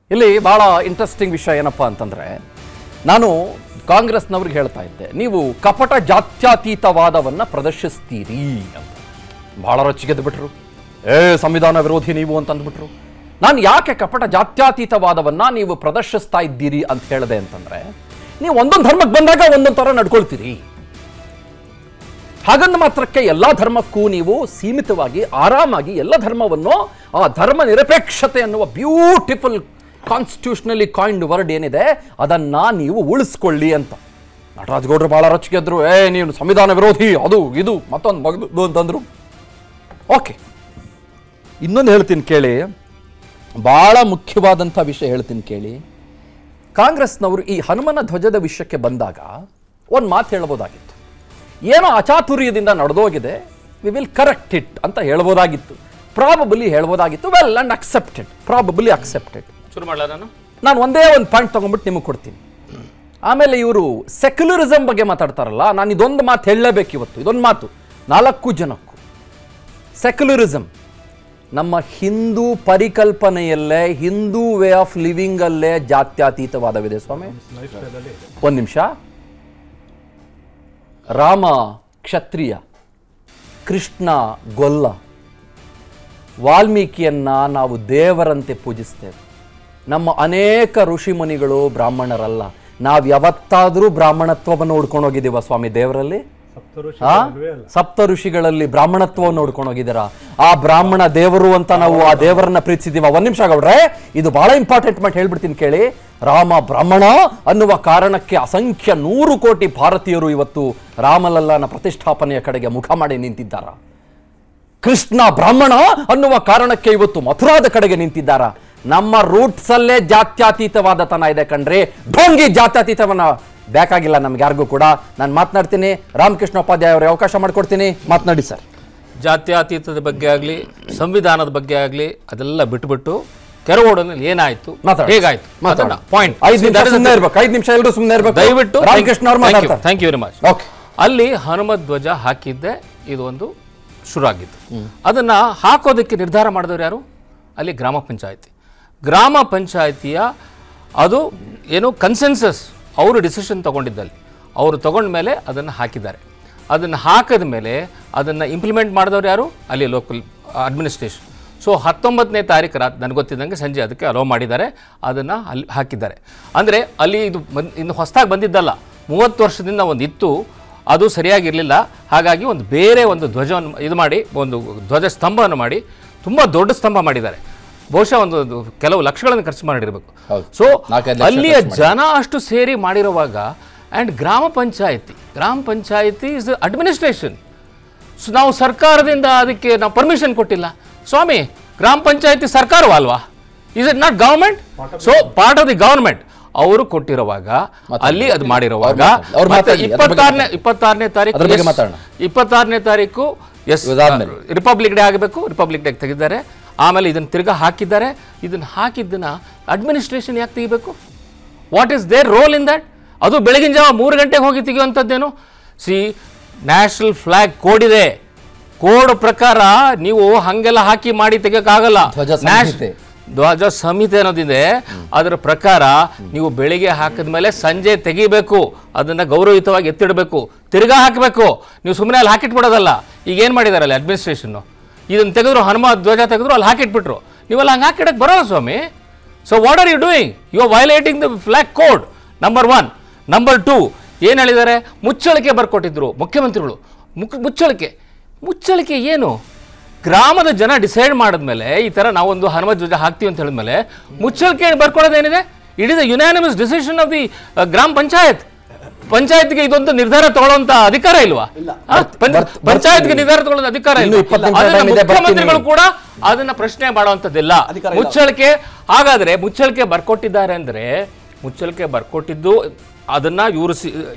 ಇಲ್ಲಿ ಭಾಳ ಇಂಟ್ರೆಸ್ಟಿಂಗ್ ವಿಷಯ ಏನಪ್ಪ ಅಂತಂದರೆ ನಾನು ಕಾಂಗ್ರೆಸ್ನವ್ರಿಗೆ ಹೇಳ್ತಾ ಇದ್ದೆ ನೀವು ಕಪಟ ಜಾತ್ಯತೀತವಾದವನ್ನು ಪ್ರದರ್ಶಿಸ್ತೀರಿ ಅಂತ ಭಾಳ ರೊಚ್ಚಿಗೆದ್ದು ಬಿಟ್ರು ಏ ಸಂವಿಧಾನ ವಿರೋಧಿ ನೀವು ಅಂತ ಅಂದ್ಬಿಟ್ರು ನಾನು ಯಾಕೆ ಕಪಟ ಜಾತ್ಯತೀತವಾದವನ್ನು ನೀವು ಪ್ರದರ್ಶಿಸ್ತಾ ಇದ್ದೀರಿ ಅಂತ ಹೇಳಿದೆ ಅಂತಂದರೆ ನೀವು ಒಂದೊಂದು ಧರ್ಮಕ್ಕೆ ಬಂದಾಗ ಒಂದೊಂದು ಥರ ನಡ್ಕೊಳ್ತೀರಿ ಹಾಗಂದ ಮಾತ್ರಕ್ಕೆ ಎಲ್ಲ ಧರ್ಮಕ್ಕೂ ನೀವು ಸೀಮಿತವಾಗಿ ಆರಾಮಾಗಿ ಎಲ್ಲ ಧರ್ಮವನ್ನು ಆ ಧರ್ಮ ನಿರಪೇಕ್ಷತೆ ಅನ್ನುವ ಬ್ಯೂಟಿಫುಲ್ ಕಾನ್ಸ್ಟಿಟ್ಯೂಷನಲಿ ಕಾಯಿಂಡ್ ವರ್ಡ್ ಏನಿದೆ ಅದನ್ನ ನೀವು ಉಳಿಸ್ಕೊಳ್ಳಿ ಅಂತ ನಟರಾಜ್ ಗೌಡ್ರು ಬಹಳ ರೊಚ್ಚಿಗೆದ್ರು ಏ ನೀನು ಸಂವಿಧಾನ ವಿರೋಧಿ ಅದು ಇದು ಮತ್ತೊಂದು ಮಗದು ಅಂತಂದ್ರು ಓಕೆ ಇನ್ನೊಂದು ಹೇಳ್ತೀನಿ ಕೇಳಿ ಬಹಳ ಮುಖ್ಯವಾದಂಥ ವಿಷಯ ಹೇಳ್ತೀನಿ ಕೇಳಿ ಕಾಂಗ್ರೆಸ್ನವರು ಈ ಹನುಮನ ಧ್ವಜದ ವಿಷಯಕ್ಕೆ ಬಂದಾಗ ಒಂದು ಮಾತು ಹೇಳ್ಬೋದಾಗಿತ್ತು ಏನೋ ಅಚಾತುರ್ಯದಿಂದ ನಡೆದೋಗಿದೆ ವಿ ವಿಲ್ ಕರೆಕ್ಟ್ ಇಟ್ ಅಂತ ಹೇಳ್ಬೋದಾಗಿತ್ತು ಪ್ರಾಬಬಲಿ ಹೇಳ್ಬೋದಾಗಿತ್ತು well and accepted probably accepted ಶುರು ಮಾಡಲ ನಾನು ನಾನು ಒಂದೇ ಒಂದು ಪಾಯಿಂಟ್ ತೊಗೊಂಡ್ಬಿಟ್ಟು ನಿಮಗೆ ಕೊಡ್ತೀನಿ ಆಮೇಲೆ ಇವರು ಸೆಕ್ಯುಲರಿಸಮ್ ಬಗ್ಗೆ ಮಾತಾಡ್ತಾರಲ್ಲ ನಾನು ಇದೊಂದು ಮಾತು ಹೇಳಲೇಬೇಕು ಇವತ್ತು ಇದೊಂದು ಮಾತು ನಾಲ್ಕು ಜನಕ್ಕೂ ಸೆಕ್ಯುಲರಿಸಮ್ ನಮ್ಮ ಹಿಂದೂ ಪರಿಕಲ್ಪನೆಯಲ್ಲೇ ಹಿಂದೂ ವೇ ಆಫ್ ಲಿವಿಂಗಲ್ಲೇ ಜಾತ್ಯತೀತವಾದವಿದೆ ಸ್ವಾಮಿ ಒಂದು ನಿಮಿಷ ರಾಮ ಕ್ಷತ್ರಿಯ ಕೃಷ್ಣ ಗೊಲ್ಲ ವಾಲ್ಮೀಕಿಯನ್ನ ನಾವು ದೇವರಂತೆ ಪೂಜಿಸ್ತೇವೆ ನಮ್ಮ ಅನೇಕ ಋಷಿಮುನಿಗಳು ಬ್ರಾಹ್ಮಣರಲ್ಲ ನಾವು ಯಾವತ್ತಾದರೂ ಬ್ರಾಹ್ಮಣತ್ವವನ್ನು ನೋಡ್ಕೊಂಡು ಹೋಗಿದ್ದೀವ ಸ್ವಾಮಿ ದೇವರಲ್ಲಿ ಆ? ಸಪ್ತ ಋಷಿಗಳಲ್ಲಿ ಬ್ರಾಹ್ಮಣತ್ವವನ್ನು ನೋಡ್ಕೊಂಡು ಹೋಗಿದ್ದೀರಾ ಆ ಬ್ರಾಹ್ಮಣ ದೇವರು ಅಂತ ನಾವು ಆ ದೇವರನ್ನ ಪ್ರೀತಿಸಿದೀವ ಒಂದ್ ನಿಮಿಷ ಗೌಡ್ರೆ ಇದು ಬಹಳ ಇಂಪಾರ್ಟೆಂಟ್ ಮಾಡಿ ಹೇಳ್ಬಿಡ್ತೀನಿ ಕೇಳಿ ರಾಮ ಬ್ರಾಹ್ಮಣ ಅನ್ನುವ ಕಾರಣಕ್ಕೆ ಅಸಂಖ್ಯ ನೂರು ಕೋಟಿ ಭಾರತೀಯರು ಇವತ್ತು ರಾಮಲಲ್ಲನ ಪ್ರತಿಷ್ಠಾಪನೆಯ ಕಡೆಗೆ ಮುಖ ಮಾಡಿ ನಿಂತಿದ್ದಾರ ಕೃಷ್ಣ ಬ್ರಾಹ್ಮಣ ಅನ್ನುವ ಕಾರಣಕ್ಕೆ ಇವತ್ತು ಮಥುರಾದ ಕಡೆಗೆ ನಿಂತಿದ್ದಾರ ನಮ್ಮ ರೂಟ್ಸ್ ಅಲ್ಲೇ ಜಾತ್ಯತೀತವಾದ ತನ ಇದೆ ಕಣ್ರಿ ಢೋಂಗಿ ಜಾತ್ಯತೀತವನ್ನ ಬೇಕಾಗಿಲ್ಲ ನಮ್ಗೆ ಯಾರಿಗೂ ಕೂಡ ನಾನು ಮಾತನಾಡ್ತೀನಿ ರಾಮಕೃಷ್ಣ ಉಪಾಧ್ಯಾಯ ಅವರಿಗೆ ಅವಕಾಶ ಮಾಡಿಕೊಡ್ತೀನಿ ಮಾತನಾಡಿ ಸರ್ ಜಾತ್ಯತೀತದ ಬಗ್ಗೆ ಆಗಲಿ ಸಂವಿಧಾನದ ಬಗ್ಗೆ ಆಗಲಿ ಅದೆಲ್ಲ ಬಿಟ್ಬಿಟ್ಟು ಕೆರಗೋಡನಲ್ಲಿ ಏನಾಯ್ತು ಮಾತಾಡಿ. ಹೇಗಾಯ್ತು ಮಾತಾಡಿ. ಪಾಯಿಂಟ್ ಐದು ನಿಮಿಷ ಸುಮ್ಮನೆ ಇರ್ಬೇಕು ಐದು ನಿಮಿಷ ಎಲ್ಲರೂ ಸುಮ್ಮನೆ ಇರ್ಬೇಕು ದಯವಿಟ್ಟು ರಾಮಕೃಷ್ಣ ಅವ್ರು ಮಾತಾಡ್ತಾರೆ thank you very much okay ಅಲ್ಲಿ ಹನುಮ ಧ್ವಜ ಹಾಕಿದ್ದೆ ಇದು ಒಂದು ಶುರು ಆಗಿದ್ದು ಅದನ್ನ ಹಾಕೋದಕ್ಕೆ ನಿರ್ಧಾರ ಮಾಡಿದವರು ಯಾರು ಅಲ್ಲಿ ಗ್ರಾಮ ಪಂಚಾಯತಿ ಗ್ರಾಮ ಪಂಚಾಯತಿಯ ಅದು ಏನು ಕನ್ಸೆನ್ಸಸ್ ಅವರು ಡಿಸಿಷನ್ ತಗೊಂಡಿದ್ದಲ್ಲಿ ಅವರು ತಗೊಂಡ ಮೇಲೆ ಅದನ್ನು ಹಾಕಿದ್ದಾರೆ ಅದನ್ನು ಹಾಕಿದ ಮೇಲೆ ಅದನ್ನು ಇಂಪ್ಲಿಮೆಂಟ್ ಮಾಡಿದವರು ಯಾರು ಅಲ್ಲಿ ಲೋಕಲ್ ಅಡ್ಮಿನಿಸ್ಟ್ರೇಷನ್ ಸೊ ಹತ್ತೊಂಬತ್ತನೇ ತಾರೀಕು ರಾತ್ ನನಗೆ ಗೊತ್ತಿದ್ದಂಗೆ ಸಂಜೆ ಅದಕ್ಕೆ ಅಲೋ ಮಾಡಿದ್ದಾರೆ ಅದನ್ನು ಅಲ್ಲಿ ಹಾಕಿದ್ದಾರೆ ಅಂದರೆ ಅಲ್ಲಿ ಇದು ಬಂದ್ ಇನ್ನು ಹೊಸದಾಗಿ ಬಂದಿದ್ದಲ್ಲ ಮೂವತ್ತು ವರ್ಷದಿಂದ ಒಂದು ಇತ್ತು ಅದು ಸರಿಯಾಗಿರಲಿಲ್ಲ ಹಾಗಾಗಿ ಒಂದು ಬೇರೆ ಒಂದು ಧ್ವಜವನ್ನು ಇದು ಮಾಡಿ ಒಂದು ಧ್ವಜ ಸ್ತಂಭವನ್ನು ಮಾಡಿ ತುಂಬ ದೊಡ್ಡ ಸ್ತಂಭ ಮಾಡಿದ್ದಾರೆ ಬಹುಶಃ ಒಂದು ಒಂದು ಕೆಲವು ಲಕ್ಷಗಳನ್ನು ಖರ್ಚು ಮಾಡಿರಬೇಕು ಹೌದು. ಸೊ ನಾಲ್ಕೈದು ಲಕ್ಷ ಅಲ್ಲಿಯ ಜನ ಅಷ್ಟು ಸೇರಿ ಮಾಡಿರುವಾಗ ಆ್ಯಂಡ್ ಗ್ರಾಮ ಪಂಚಾಯತಿ ಗ್ರಾಮ ಪಂಚಾಯತಿ ಇಸ್ ಅಡ್ಮಿನಿಸ್ಟ್ರೇಷನ್ ಸೊ ನಾವು ಸರ್ಕಾರದಿಂದ ಅದಕ್ಕೆ ನಾವು ಪರ್ಮಿಷನ್ ಕೊಟ್ಟಿಲ್ಲ ಸ್ವಾಮಿ ಗ್ರಾಮ ಪಂಚಾಯತಿ ಸರ್ಕಾರವ ಅಲ್ವಾ is it not government so part of the government ಅವರು ಕೊಟ್ಟಿರುವಾಗ ಅಲ್ಲಿ ಅದು ಮಾಡಿರುವಾಗ ಅವ್ರು ಮತ್ತೆ ಮಾತಾಡಿ, ಅದ್ರ ಬಗ್ಗೆ ಇಪ್ಪತ್ತಾರನೇ ಇಪ್ಪತ್ತಾರನೇ ತಾರೀಕು ಅದ್ರ ಬಗ್ಗೆ yes, ಮಾತಾಡೋಣ. ಇಪ್ಪತ್ತಾರನೇ ತಾರೀಕು ಎಸ್ ಇದಾದ್ಮೇಲೆ. ರಿಪಬ್ಲಿಕ್ ಡೇ ಆಗಬೇಕು ರಿಪಬ್ಲಿಕ್ ಡೇ ತೆಗೆದಿದ್ದಾರೆ ಆಮೇಲೆ ಇದನ್ನು ತಿರ್ಗಾ ಹಾಕಿದ್ದಾರೆ ಇದನ್ನು ಹಾಕಿದ್ದನ್ನ ಅಡ್ಮಿನಿಸ್ಟ್ರೇಷನ್ ಯಾಕೆ ತೆಗಿಬೇಕು what is their role in that ಅದು ಬೆಳಗಿನ ಜಾವ ಮೂರು ಗಂಟೆಗೆ ಹೋಗಿ ತೆಗೆಯುವಂಥದ್ದೇನು ಸಿ ನ್ಯಾಷನಲ್ ಫ್ಲಾಗ್ ಕೋಡ್ ಇದೆ ಕೋಡ್ ಪ್ರಕಾರ ನೀವು ಹಂಗೆಲ್ಲ ಹಾಕಿ ಮಾಡಿ ತೆಗಿಯೋಕ್ಕಾಗಲ್ಲ ಧ್ವಜ ನ್ಯಾಷ್- ಸಂಹಿತೆ. ಧ್ವಜ ಸಂಹಿತೆ ಅನ್ನೋದಿದೆ ಅದರ ಪ್ರಕಾರ ನೀವು ಬೆಳಿಗ್ಗೆ ಹಾಕಿದ ಮೇಲೆ ಸಂಜೆ ತೆಗಿಬೇಕು ಅದನ್ನ ಗೌರವಯುತವಾಗಿ ಎತ್ತಿಡಬೇಕು ತಿರ್ಗಾ ಹಾಕಬೇಕು ನೀವು ಸುಮ್ಮನೆ ಅಲ್ಲಿ ಹಾಕಿಟ್ಬಿಡೋದಲ್ಲ ಈಗ ಏನು ಮಾಡಿದಾರೆ ಅಲ್ಲಿ ಅಡ್ಮಿನಿಸ್ಟ್ರೇಷನ್ ಇದನ್ನ ತೆಗೆದ್ರು ಹನುಮ ಧ್ವಜ ತೆಗೆದ್ರು ಅಲ್ಲಿ ಹಾಕಿಟ್ಬಿಟ್ರು ನೀವಲ್ಲ ಹಂಗೆ ಹಾಕಿಡಕ್ಕೆ ಬರೋಲ್ಲ ಸ್ವಾಮಿ so what are you doing you are violating the flag code number one number two ಏನು ಹೇಳಿದ್ದಾರೆ ಮುಚ್ಚಳಿಕೆ ಬರ್ಕೊಟ್ಟಿದ್ರು ಮುಖ್ಯಮಂತ್ರಿಗಳು ಮುಕ್ ಮುಚ್ಚಳಿಕೆ ಮುಚ್ಚಳಿಕೆ ಏನು ಗ್ರಾಮದ ಜನ ಡಿಸೈಡ್ ಮಾಡಿದ್ಮೇಲೆ ಈ ಥರ ನಾವೊಂದು ಹನುಮ ಧ್ವಜ ಹಾಕ್ತೀವಿ ಅಂತ ಹೇಳಿದ್ಮೇಲೆ ಮುಚ್ಚಳಿಕೆ ಬರ್ಕೊಡೋದೇನಿದೆ it is a unanimous decision of the gram panchayat ಪಂಚಾಯತ್ಗೆ ಇದೊಂದು ನಿರ್ಧಾರ ತಗೊಳ್ಳುವಂತ ಅಧಿಕಾರ ಇಲ್ವಾ ಆ, ಪಂಚ- ಬರ್ತ್- ಪಂಚಾಯತ್ಗೆ ನಿರ್ಧಾರ ತಗೊಳ್ಳೋದು ಅಧಿಕಾರ ಇನ್ನು ಇಲ್ಲ ಇಪ್ಪತ್ತು ನಿಮಿಷ ಅದನ್ನ time ಇದೆ, ಮುಖ್ಯಮಂತ್ರಿಗಳು ಬರ್ತೀನಿ. ಕೂಡ ಅದನ್ನ ಪ್ರಶ್ನೆ ಮಾಡುವಂಥದ್ದಿಲ್ಲ ಮುಚ್ಚಳಿಕೆ ಹಾಗಾದ್ರೆ ಮುಚ್ಚಳಿಕೆ ಬರ್ಕೊಟ್ಟಿದ್ದಾರೆ ಅಂದ್ರೆ ಮುಚ್ಚಳಿಕೆ ಬರ್ಕೊಟ್ಟಿದ್ದು ಅದನ್ನ ಇವರು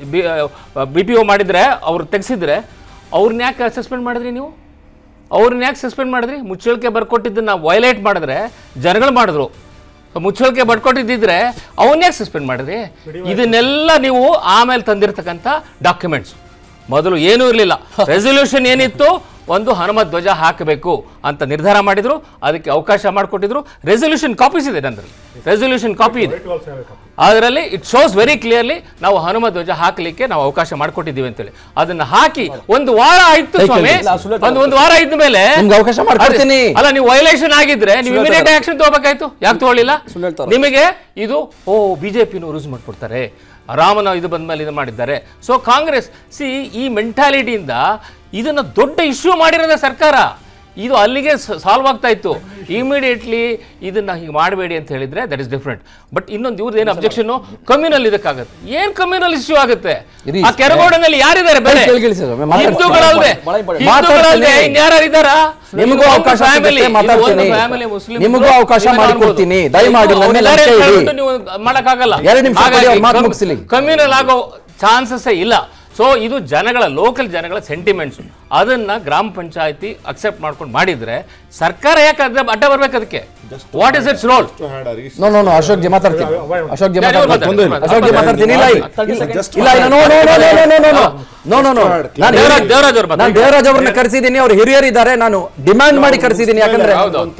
ಬಿ ಪಿ ಒ ಮಾಡಿದ್ರೆ ಅವ್ರು ತೆಗೆಸಿದ್ರೆ ಅವ್ರನ್ನ ಯಾಕೆ ಸಸ್ಪೆಂಡ್ ಮಾಡಿದ್ರಿ ನೀವು ಅವ್ರನ್ನ ಯಾಕೆ ಸಸ್ಪೆಂಡ್ ಮಾಡಿದ್ರಿ ಮುಚ್ಚಳಿಕೆ ಬರ್ಕೊಟ್ಟಿದ್ದನ್ನ ವೈಲೇಟ್ ಮಾಡಿದ್ರೆ ಜನಗಳು ಮಾಡಿದ್ರು So, ಮುಚ್ಚಳಿಕೆ ಬರ್ಕೊಟ್ಟಿದ್ದಿದ್ರೆ ಅವನ್ನ ಯಾಕೆ ಸಸ್ಪೆಂಡ್ ಮಾಡಿದ್ರಿ ಇದನ್ನೆಲ್ಲ ನೀವು ಆಮೇಲೆ ತಂದಿರತಕ್ಕಂಥ ಡಾಕ್ಯುಮೆಂಟ್ಸ್ ಮೊದಲು ಏನೂ ಇರಲಿಲ್ಲ ರೆಸೊಲ್ಯೂಷನ್ ಏನಿತ್ತು ಒಂದು ಹನುಮ ಧ್ವಜ ಹಾಕಬೇಕು ಅಂತ ನಿರ್ಧಾರ ಮಾಡಿದ್ರು ಅದಕ್ಕೆ ಅವಕಾಶ ಮಾಡಿಕೊಟ್ಟಿದ್ರು ರೆಸೊಲ್ಯೂಷನ್ ಕಾಪೀಸ್ ಇದೆ ನನ್ನಲ್ಲಿ ರೆಸೊಲ್ಯೂಷನ್ ಕಾಪಿ ಇದೆ ಅದರಲ್ಲಿ ಇಟ್ ಶೋಸ್ ವೆರಿ ಕ್ಲಿಯರ್ಲಿ ನಾವು ಹನುಮ ಧ್ವಜ ಹಾಕಲಿಕ್ಕೆ ನಾವು ಅವಕಾಶ ಮಾಡಿಕೊಟ್ಟಿದ್ದೀವಿ ಅಂತೇಳಿ ಅದನ್ನ ಹಾಕಿ ಒಂದು ವಾರ ಆಯ್ತು ಸ್ವಾಮಿ ಒಂದು ಒಂದು ವಾರ ಇದ್ದ ಮೇಲೆ ನಿಮ್ಗೆ ಅವಕಾಶ ಮಾಡ್ಕೊಡ್ತೀನಿ. ಅಲ್ಲ ನೀವು ವೈಲೇಷನ್ ಆಗಿದ್ರೆ ನೀವು ಇಮಿಡಿಯೇಟ್ ಆಕ್ಷನ್ ತಗೋಬೇಕಾಯ್ತು ಯಾಕೆ ತಗೊಳ್ಳಿಲ್ಲ ನಿಮಗೆ ಇದು ಓ ಬಿಜೆಪಿನೂ ಯೂಸ್ ಮಾಡ್ಕೊಡ್ತಾರೆ ರಾಮನ ಇದು ಬಂದ್ಮೇಲೆ ಇದು ಮಾಡಿದ್ದಾರೆ ಸೊ ಕಾಂಗ್ರೆಸ್ ಸಿ ಈ ಮೆಂಟಾಲಿಟಿಯಿಂದ ಇದನ್ನ ದೊಡ್ಡ ಇಶ್ಯೂ ಮಾಡಿರೋದ ಸರ್ಕಾರ ಇದು ಅಲ್ಲಿಗೆ ಸಾಲ್ವ್ ಆಗ್ತಾ ಇತ್ತು ಇಮಿಡಿಯೇಟ್ಲಿ ಇದನ್ನ ಹೀಗೆ ಮಾಡಬೇಡಿ ಅಂತ ಹೇಳಿದ್ರೆ ದಟ್ ಇಸ್ ಡಿಫ್ರೆಂಟ್ ಬಟ್ ಇನ್ನೊಂದು ಇವ್ರದ್ದು ಏನು ಅಬ್ಜೆಕ್ಷನ್ ಕಮ್ಯುನಲ್ ಇದಕ್ಕಾಗುತ್ತೆ ಏನ್ ಕಮ್ಯುನಲ್ ಇಶ್ಯೂ ಆಗುತ್ತೆ ಇರಿ. ಆ ಕೆರಗೋಡನಲ್ಲಿ ಯಾರಿದ್ದಾರೆ ಬೇರೆ ಕೇಳಿ, ಕೇಳಿ ಸರ್, ಮಾತಾಡ್ತೀನಿ. ಹಿಂದೂಗಳಲ್ಲದೆ ಮಾತಾಡ್ತೀನಿ. ಹಿಂದೂಗಳಲ್ಲದೆ ಇನ್ಯಾರು ಇದ್ದಾರಾ ನಿಮಗೂ ಅವಕಾಶ ಸಿಗುತ್ತೆ, ಮಾತಾಡ್ತೀನಿ. ನಿಮಗೂ ಅವಕಾಶ ಮಾಡಿಕೊಡ್ತೀನಿ. ದಯಮಾಡಿ ನನ್ನ ಲಕ್ಷ್ಯ ಇಡಿ. ನೀವು ಮಾಡಕ್ಕಾಗಲ್ಲ ಎರಡು ನಿಮಿಷ ಕೊಡಿ, ಅವ್ರು ಮಾತು ಮುಗಿಸ್ಲಿ. ಕಮ್ಯುನಲ್ ಆಗೋ ಚಾನ್ಸಸ್ ಇಲ್ಲ ಸೊ ಇದು ಜನಗಳ ಲೋಕಲ್ ಜನಗಳ ಸೆಂಟಿಮೆಂಟ್ಸ್ ಅದನ್ನ ಗ್ರಾಮ ಪಂಚಾಯತಿ ಅಕ್ಸೆಪ್ಟ್ ಮಾಡ್ಕೊಂಡು ಮಾಡಿದ್ರೆ ಸರ್ಕಾರ ಯಾಕೆ ಅದ್ರ ಅಡ್ಡ ಬರ್ಬೇಕು ಅದಕ್ಕೆ what is its role no no no Ashok ji ಮಾತಾಡ್ತೀನಿ ಅಶೋಕ್ ಜಿ ಯಾರು ಇವ್ರು ಮಾತಾಡ್ತೀನಿ ಮಾತಾಡ್ತಾರೆ? ಅಶೋಕ್ ಜಿ ಮಾತಾಡ್ತೀನಿ ಇಲ್ಲ ಇಲ್ಲ ಇಲ್ಲ ಇಲ್ಲ no no no no no no no no no ನಾನು ದೇವರಾಜ್ ದೇವರಾಜ್ ಅವ್ರು ನಾನು ಮಾತಾಡ್ತಾರೆ. ದೇವರಾಜ್ ಅವ್ರನ್ನ ಕರೆಸಿದ್ದೀನಿ ಅವ್ರು ಹಿರಿಯರಿದ್ದಾರೆ ನಾನು ಡಿಮ್ಯಾಂಡ್ ಮಾಡಿ ಕರೆಸಿದ್ದೀನಿ ಯಾಕಂದ್ರೆ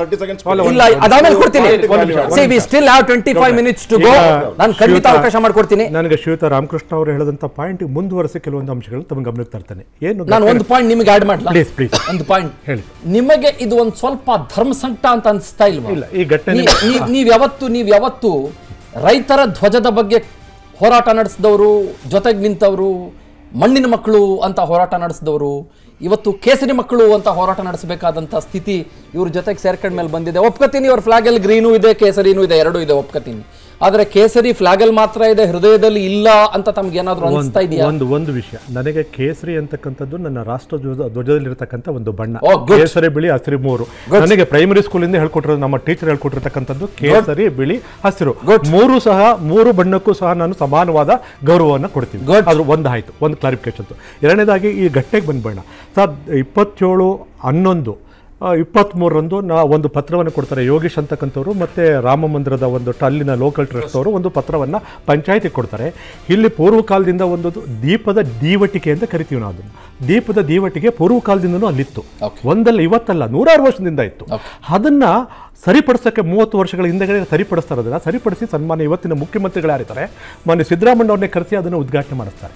ಇಲ್ಲ ಅದಾದ್ಮೇಲೆ ಕೊಡ್ತೀನಿ see we still have twenty five minutes to go ನಾನು ಖಂಡಿತ ಅವಕಾಶ ಮಾಡ್ಕೊಡ್ತೀನಿ ನನಗೆ ಶ್ರೀಯುತ ರಾಮಕೃಷ್ಣ ಅವರು ಹೇಳಿದಂತ ಪಾಯಿಂಟ್ ಮುಂದುವರೆಸಿ ಕೆಲವೊಂದು ಅಂಶಗಳು ತಮ್ಮ ಗಮನಕ್ಕೆ ತರ್ತೇನೆ ಏನು ನಾನು ಒಂದು ಪಾಯಿಂಟ್ ನಿಮಗೆ ಆಡ್ ಮಾಡ್ಲಾ Please, please. ಒಂದು ಪಾಯಿಂಟ್ ಹೇಳಿ. ನಿಮಗೆ ಇದು ಒಂದು ಸ್ವಲ್ಪ ಧರ್ಮ ಸಂಕಟ ಅಂತ ಅನ್ಸ್ತಾ ಇಲ್ವಾ ಇಲ್ಲ, ಈ ಘಟನೆ ನೀ- ನೀ- ನೀವ್ ಯಾವತ್ತು ನೀವ್ ಯಾವತ್ತು ರೈತರ ಧ್ವಜದ ಬಗ್ಗೆ ಹೋರಾಟ ನಡೆಸಿದವರು ಜೊತೆಗೆ ನಿಂತವರು ಮಣ್ಣಿನ ಮಕ್ಕಳು ಅಂತ ಹೋರಾಟ ನಡೆಸಿದವರು ಇವತ್ತು ಕೇಸರಿ ಮಕ್ಕಳು ಅಂತ ಹೋರಾಟ ನಡೆಸಬೇಕಾದಂತ ಸ್ಥಿತಿ ಇವ್ರ ಜೊತೆಗೆ ಸೇರ್ಕೊಂಡ ಮೇಲೆ ಬಂದಿದೆ ಒಪ್ಕೋತೀನಿ ಇವ್ರ ಫ್ಲಾಗಲ್ಲಿ ಗ್ರೀನು ಇದೆ ಕೇಸರಿನೂ ಇದೆ ಎರಡೂ ಇದೆ ಒಪ್ಕೋತೀನಿ ಆದ್ರೆ ಕೇಸರಿ ಫ್ಲಾಗಲ್ ಮಾತ್ರ ಇದೆ ಹೃದಯದಲ್ಲಿ ಇಲ್ಲ ಅಂತ ತಮ್ಗೆ ಏನಾದ್ರು ಅನಿಸ್ತಾ ಇದೆಯಾ ಒಂದು ಒಂದು ವಿಷಯ ನನಗೆ ಕೇಸರಿ ಅಂತಕ್ಕಂಥದ್ದು ನನ್ನ ರಾಷ್ಟ್ರ ಧ್ವಜ ಧ್ವಜದಲ್ಲಿರ್ತಕ್ಕಂಥ ಒಂದು ಬಣ್ಣ Oh, good. ಕೇಸರಿ ಬಿಳಿ ಹಸಿರು ಮೂರು ನನಗೆ ಪ್ರೈಮರಿ ಸ್ಕೂಲಿಂದ ಹೇಳ್ಕೊಟ್ಟಿರೋದು ನಮ್ಮ ಟೀಚರ್ ಹೇಳ್ಕೊಟ್ಟಿರ್ತಕ್ಕಂಥದ್ದು ಕೇಸರಿ ಬಿಳಿ ಹಸಿರು ಮೂರು ಸಹ ಮೂರು ಬಣ್ಣಕ್ಕೂ ಸಹ ನಾನು ಸಮಾನವಾದ ಗೌರವವನ್ನು ಕೊಡ್ತೀನಿ Good. ಅದು ಒಂದು ಆಯ್ತು ಒಂದು ಕ್ಲಾರಿಫಿಕೇಶನ್ ಎರಡನೇದಾಗಿ ಈ ಘಟ್ಟೆಗೆ ಬಂದ್ಬೇಡ ಸರ್ ಇಪ್ಪತ್ತೇಳು ಹನ್ನೊಂದು ಇಪ್ಪತ್ತ್ಮೂರರಂದು ನಾ ಒಂದು ಪತ್ರವನ್ನು ಕೊಡ್ತಾರೆ ಯೋಗೇಶ್ ಅಂತಕ್ಕಂಥವ್ರು ಮತ್ತು ರಾಮ ಮಂದಿರದ ಒಂದು ಟ- ಅಲ್ಲಿನ ಲೋಕಲ್ ಟ್ರಸ್ಟ್ ಅವರು ಒಂದು ಪತ್ರವನ್ನು ಪಂಚಾಯತಿಗೆ ಕೊಡ್ತಾರೆ ಇಲ್ಲಿ ಪೂರ್ವಕಾಲದಿಂದ ಒಂದು ದೀಪದ ದೀವಟಿಕೆ ಅಂತ ಕರಿತೀವಿ ನಾವು ಅದನ್ನು ದೀಪದ ದೀವಟಿಗೆ ಪೂರ್ವಕಾಲದಿಂದನೂ ಅಲ್ಲಿತ್ತು ಒಂದಲ್ಲ ಇವತ್ತಲ್ಲ ನೂರಾರು ವರ್ಷದಿಂದ ಇತ್ತು ಅದನ್ನ ಸರಿಪಡಿಸೋಕ್ಕೆ ಮೂವತ್ತು ವರ್ಷಗಳ ಹಿಂದೆಗಡೆ ಸರಿಪಡಿಸ್ತಾರೆ ಅದನ್ನು ಸರಿಪಡಿಸಿ ಸನ್ಮಾನ್ಯ ಇವತ್ತಿನ ಮುಖ್ಯಮಂತ್ರಿಗಳು ಯಾರಿದ್ದಾರೆ ಮಾನ್ಯ ಸಿದ್ದರಾಮಯ್ಯ ಅವ್ರನ್ನೇ ಕರೆಸಿ ಅದನ್ನು ಉದ್ಘಾಟನೆ ಮಾಡಿಸ್ತಾರೆ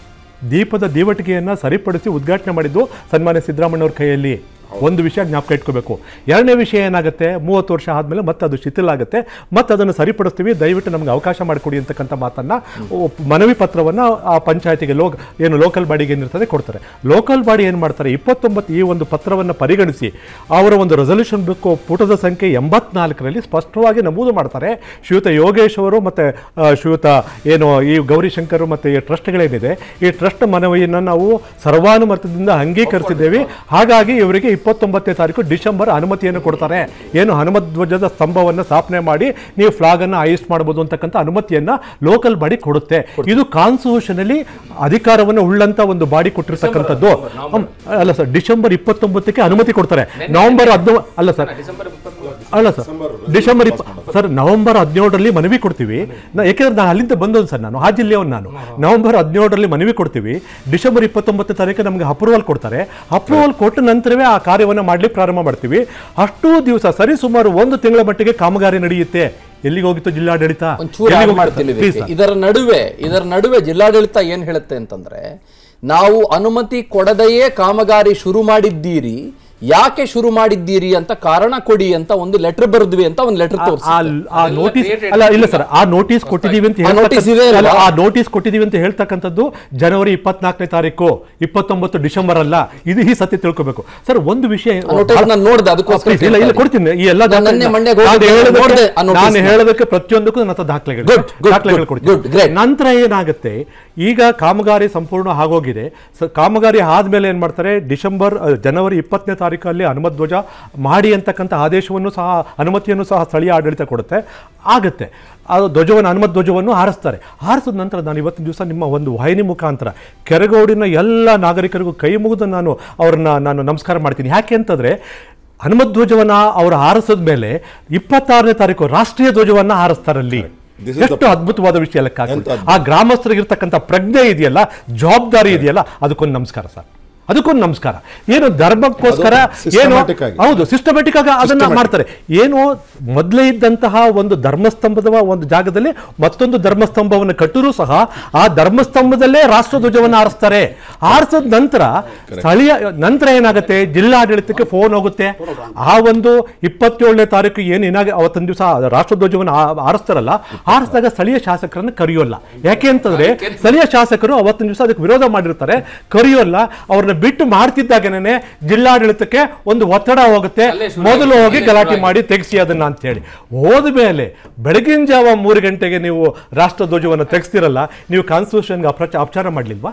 ದೀಪದ ದೀವಟಿಗೆಯನ್ನು ಸರಿಪಡಿಸಿ ಉದ್ಘಾಟನೆ ಮಾಡಿದ್ದು ಸನ್ಮಾನ್ಯ ಸಿದ್ದರಾಮಯ್ಯವ್ರ ಕೈಯಲ್ಲಿ ಒಂದು ವಿಷಯ ಜ್ಞಾಪಕ ಇಟ್ಕೋಬೇಕು ಎರಡನೇ ವಿಷಯ ಏನಾಗುತ್ತೆ ಮೂವತ್ತು ವರ್ಷ ಆದಮೇಲೆ ಮತ್ತೆ ಅದು ಶಿಥಿಲ ಆಗುತ್ತೆ ಮತ್ತೆ ಅದನ್ನು ಸರಿಪಡಿಸ್ತೀವಿ ದಯವಿಟ್ಟು ನಮಗೆ ಅವಕಾಶ ಮಾಡಿಕೊಡಿ ಅಂತಕ್ಕಂಥ ಮಾತನ್ನು ಮನವಿ ಪತ್ರವನ್ನು ಆ ಪಂಚಾಯತಿಗೆ ಲೋ ಏನು ಲೋಕಲ್ ಬಾಡಿಗೆ ಏನಿರ್ತದೆ ಕೊಡ್ತಾರೆ ಲೋಕಲ್ ಬಾಡಿ ಏನು ಮಾಡ್ತಾರೆ ಇಪ್ಪತ್ತೊಂಬತ್ತು ಈ ಒಂದು ಪತ್ರವನ್ನು ಪರಿಗಣಿಸಿ ಅವರ ಒಂದು ರೆಸಲ್ಯೂಷನ್ ಬುಕ್ ಪುಟದ ಸಂಖ್ಯೆ ಎಂಬತ್ನಾಲ್ಕರಲ್ಲಿ ಸ್ಪಷ್ಟವಾಗಿ ನಮೂದು ಮಾಡ್ತಾರೆ ಶ್ರೀಯುತ ಯೋಗೇಶ್ ಅವರು ಮತ್ತು ಶ್ರೀಯುತ ಏನು ಈ ಗೌರಿಶಂಕರ್ ಮತ್ತು ಈ ಟ್ರಸ್ಟ್ಗಳೇನಿದೆ ಈ ಟ್ರಸ್ಟ್ ಮನವಿಯನ್ನು ನಾವು ಸರ್ವಾನುಮತದಿಂದ ಅಂಗೀಕರಿಸಿದ್ದೇವೆ ಹಾಗಾಗಿ ಇವರಿಗೆ ಇಪ್ಪತ್ತೊಂಬತ್ತನೇ ತಾರೀಕು ಡಿಸೆಂಬರ್ ಅನುಮತಿಯನ್ನು ಕೊಡ್ತಾರೆ ಏನು ಹನುಮತ್ ಧ್ವಜದ ಸ್ತಂಭವನ್ನು ಸ್ಥಾಪನೆ ಮಾಡಿ ನೀವು ಫ್ಲಾಗ್ ಅನ್ನು ಐಸ್ಟ್ ಮಾಡಬಹುದು ಅಂತಕ್ಕಂಥ ಅನುಮತಿಯನ್ನ ಲೋಕಲ್ ಬಾಡಿ ಕೊಡುತ್ತೆ ಇದು ಕಾನ್ಸ್ಟಿಟ್ಯೂಷನಲ್ಲಿ ಅಧಿಕಾರವನ್ನು ಉಳ್ಳಂತ ಒಂದು ಬಾಡಿ ಕೊಟ್ಟಿರ್ತಕ್ಕಂಥದ್ದು ಹ್ಮ್, ಅಲ್ಲ ಸರ್ ಡಿಸೆಂಬರ್ ಇಪ್ಪತ್ತೊಂಬತ್ತಕ್ಕೆ ಅನುಮತಿ ಕೊಡ್ತಾರೆ ನವೆಂಬರ್ ಹದಿನೋ ಅಲ್ಲ ಸರ್ ಅಲ್ಲ ಸರ್ ಡಿಸೆಂಬರ್ ಇಪ್ಪ ಸರ್ ನವೆಂಬರ್ ಹದಿನೇಳರಲ್ಲಿ ಮನವಿ ಕೊಡ್ತೀವಿ ನಾ ಯಾಕೆಂದ್ರೆ ನಾನು ಅಲ್ಲಿಂದ ಬಂದವನು ಸರ್ ನಾನು ಆ ಜಿಲ್ಲೆಯವನು ನಾನು ನವೆಂಬರ್ ಹದಿನೇಳರಲ್ಲಿ ಮನವಿ ಕೊಡ್ತೀವಿ ಡಿಸೆಂಬರ್ ಇಪ್ಪತ್ತೊಂಬತ್ತನೇ ತಾರೀಕು ನಮಗೆ ಅಪ್ರೂವಲ್ ಕೊಡ್ತಾರೆ ಅಪ್ರೂವಲ್ ಕೊಟ್ಟ ನಂತರವೇ ಆ ಕಾರ್ಯವನ್ನು ಮಾಡ್ಲಿಕ್ಕೆ ಪ್ರಾರಂಭ ಮಾಡ್ತೀವಿ ಅಷ್ಟೂ ದಿವಸ ಸರಿ ಸುಮಾರು ಒಂದು ತಿಂಗಳ ಮಟ್ಟಿಗೆ ಕಾಮಗಾರಿ ನಡೆಯುತ್ತೆ ಎಲ್ಲಿಗೆ ಹೋಗಿತ್ತು ಜಿಲ್ಲಾಡಳಿತ ಒಂಚೂರು ಎಲ್ಲಿಗೆ add ಹೋಗಿತ್ತು? ಮಾಡ್ತೀನಿ Please, ಇದಕ್ಕೆ. sir. ಇದರ ನಡುವೆ ಇದರ ನಡುವೆ ಜಿಲ್ಲಾಡಳಿತ ಏನ್ ಹೇಳುತ್ತೆ ಅಂತಂದ್ರೆ ನಾವು ಅನುಮತಿ ಕೊಡದೆಯೇ ಕಾಮಗಾರಿ ಶುರು ಮಾಡಿದ್ದೀರಿ ಯಾಕೆ ಶುರು ಮಾಡಿದ್ದೀರಿ ಅಂತ ಕಾರಣ ಕೊಡಿ ಅಂತ ಒಂದು ಲೆಟರ್ ಬರೆದ್ವಿ ಅಂತ ಒಂದು ಲೆಟರ್ ತೋರಿಸಿ ಆ ಆ ನೋಟಿಸ್ ಅಲ್ಲ ಇಲ್ಲ ಸರ್ ಆ ನೋಟಿಸ್ ಕೊಟ್ಟಿದೀವಿ ಅಂತ ಆ notice ಇದೆ ಹೇಳ್ತಕ್ಕಂಥ- ಅಲ್ವಾ? ಅಲ್ಲ, ಆ ನೋಟಿಸ್ ಕೊಟ್ಟಿದೀವಿ ಅಂತ ಹೇಳ್ತಕ್ಕಂಥದ್ದು ಜನವರಿ ಇಪ್ಪತ್ನಾಲ್ಕನೇ ತಾರೀಕು ಇಪ್ಪತ್ತೊಂಬತ್ತು ಡಿಸೆಂಬರ್ ಅಲ್ಲ ಇದು ಈ ಸತ್ಯ ತಿಳ್ಕೊಬೇಕು ಸರ್ ಒಂದು ವಿಷಯ notice ನಾನು ನೋಡ್ದೆ, ಅದಕ್ಕೋಸ್ಕರ Please, ಇಲ್ಲ ಇಲ್ಲ ಕೇಳ್ತಾ ಕೊಡ್ತೀನಿ ಈ ಎಲ್ಲ ನಾನು ದಾಖಲೆ- ನೆನ್ನೆ ಮಂಡ್ಯಕ್ಕೆ ನಾನು ಹೋಗಿದ್ದೆ, ಹೇಳೋದಕ್ಕೆ- ನೋಡ್ದೆ ಆ notice ನಾನು ನ. ಹೇಳೋದಕ್ಕೆ ಪ್ರತಿಯೊಂದಕ್ಕೂ ನನ್ನ ಹತ್ರ ದಾಖಲೆಗಳು Good, good, ದಾಖಲೆಗಳು good, good, great. ಕೊಡ್ತೀನಿ ನಂತರ ಏನಾಗುತ್ತೆ ಈಗ ಕಾಮಗಾರಿ ಸಂಪೂರ್ಣ ಆಗೋಗಿದೆ ಸ- ಕಾಮಗಾರಿ ಆದ್ಮೇಲೆ ಏನ್ ಮಾಡ್ತಾರೆ ಡಿಸೆಂಬರ್ ಅಹ್, ಜನವರಿ ಇಪ್ಪತ್ತನೇ ತಾರೀಕಲ್ಲಿ ಹನುಮತ್ ಧ್ವಜ ಮಾಡಿ ಅಂತಕ್ಕಂಥ ಆದೇಶವನ್ನು ಸಹ ಅನುಮತಿಯನ್ನು ಸಹ ಸ್ಥಳೀಯ ಆಡಳಿತ ಕೊಡುತ್ತೆ ಆಗುತ್ತೆ ಆ ಧ್ವಜವನ್ನು ಹನುಮತ್ ಧ್ವಜವನ್ನು ಹಾರಿಸ್ತಾರೆ ಹಾರಿಸಿದ ನಂತರ ನಾನು ಇವತ್ತಿನ ದಿವಸ ನಿಮ್ಮ ಒಂದು ವಾಹಿನಿ ಮುಖಾಂತರ ಕೆರಗೋಡಿನ ಎಲ್ಲ ನಾಗರಿಕರಿಗೂ ಕೈ ಮುಗಿದು ನಾನು ಅವ್ರನ್ನ ನಾನು ನಮಸ್ಕಾರ ಮಾಡ್ತೀನಿ ಯಾಕೆ ಅಂತಂದ್ರೆ ಹನುಮತ್ ಧ್ವಜವನ್ನ ಅವರು ಹಾರಿಸಿದ ಮೇಲೆ ಇಪ್ಪತ್ತಾರನೇ ತಾರೀಕು ರಾಷ್ಟ್ರೀಯ ಧ್ವಜವನ್ನ ಹಾರಿಸ್ತಾರಲ್ಲಿ This is the- ಎಷ್ಟು ಅದ್ಭುತವಾದ ವಿಷಯ ಲೆಕ್ಕ ಹಾಕಿ. ಎಂತ ಅದ್ಭುತ. ಆ ಗ್ರಾಮಸ್ಥರಿಗಿರ್ತಕ್ಕಂಥ ಪ್ರಜ್ಞೆ ಇದೆಯಲ್ಲ ಜವಾಬ್ದಾರಿ ಇದೆಯಲ್ಲ ಅದಕ್ಕೊಂದು ನಮಸ್ಕಾರ ಸರ್ ಅದಕ್ಕೊಂದು ನಮಸ್ಕಾರ ಏನು ಧರ್ಮಕ್ಕೋಸ್ಕರ ಅದು ಏನು systematic ಆಗಿ. ಹೌದು ಸಿಸ್ಟಮೆಟಿಕ್ ಆಗಿ ಅದನ್ನ Systematic. ಮಾಡ್ತಾರೆ ಏನು ಮೊದಲೇ ಇದ್ದಂತಹ ಒಂದು ಧರ್ಮಸ್ತಂಭದ ಒಂದು ಜಾಗದಲ್ಲಿ ಮತ್ತೊಂದು ಧರ್ಮಸ್ತಂಭವನ್ನು ಕಟ್ಟರೂ ಸಹ ಆ ಧರ್ಮಸ್ತಂಭದಲ್ಲೇ ರಾಷ್ಟ್ರಧ್ವಜವನ್ನು ಆರಿಸ್ತಾರೆ ಆರಿಸಿದ ನಂತರ ಸ್ಥಳೀಯ ನಂತರ ಏನಾಗುತ್ತೆ ಜಿಲ್ಲಾಡಳಿತಕ್ಕೆ ಫೋನ್ ಹೋಗುತ್ತೆ ಆ ಒಂದು ಇಪ್ಪತ್ತೇಳನೇ ತಾರೀಕು ಏನು ಏನಾಗ ಅವತ್ತೊಂದು ದಿವಸ ರಾಷ್ಟ್ರಧ್ವಜವನ್ನು ಆ- ಆರಿಸ್ತಾರಲ್ಲ ಆರಿಸಿದಾಗ ಸ್ಥಳೀಯ ಶಾಸಕರನ್ನ ಕರೆಯೋಲ್ಲ ಯಾಕೆ ಅಂತಂದ್ರೆ ಸ್ಥಳೀಯ ಶಾಸಕರು ಅವತ್ತೊಂದು ದಿವಸ ಅದಕ್ಕೆ ವಿರೋಧ ಮಾಡಿರ್ತಾರೆ ಕರೆಯೋಲ್ಲ ಅವ್ರನ್ನ ಬಿಟ್ಟು ಮಾಡ್ತಿದ್ದಾಗನೇ ಜಿಲ್ಲಾಡಳಿತಕ್ಕೆ ಒಂದು ಒತ್ತಡ ಹೋಗುತ್ತೆ ಅಲ್ಲೇ ಶುರು ಮೊದಲು ಆಗಿದೆ. ಹೋಗಿ ಗಲಾಟೆ ಮಾಡಿ ತೆಗೆಸಿ ಅದನ್ನ ಅಂತ ಹೇಳಿ ಹೋದ ಮೇಲೆ ಬೆಳಗಿನ ಜಾವ ಮೂರು ಗಂಟೆಗೆ ನೀವು ರಾಷ್ಟ್ರಧ್ವಜವನ್ನು ತೆಗೆಸ್ತಿರಲ್ಲ ನೀವು ಕಾನ್ಸ್ಟಿಟ್ಯೂಷನ್ಗೆ ಅಪ್ರಚ ಅಪಚಾರ ಮಾಡ್ಲಿಲ್ವಾ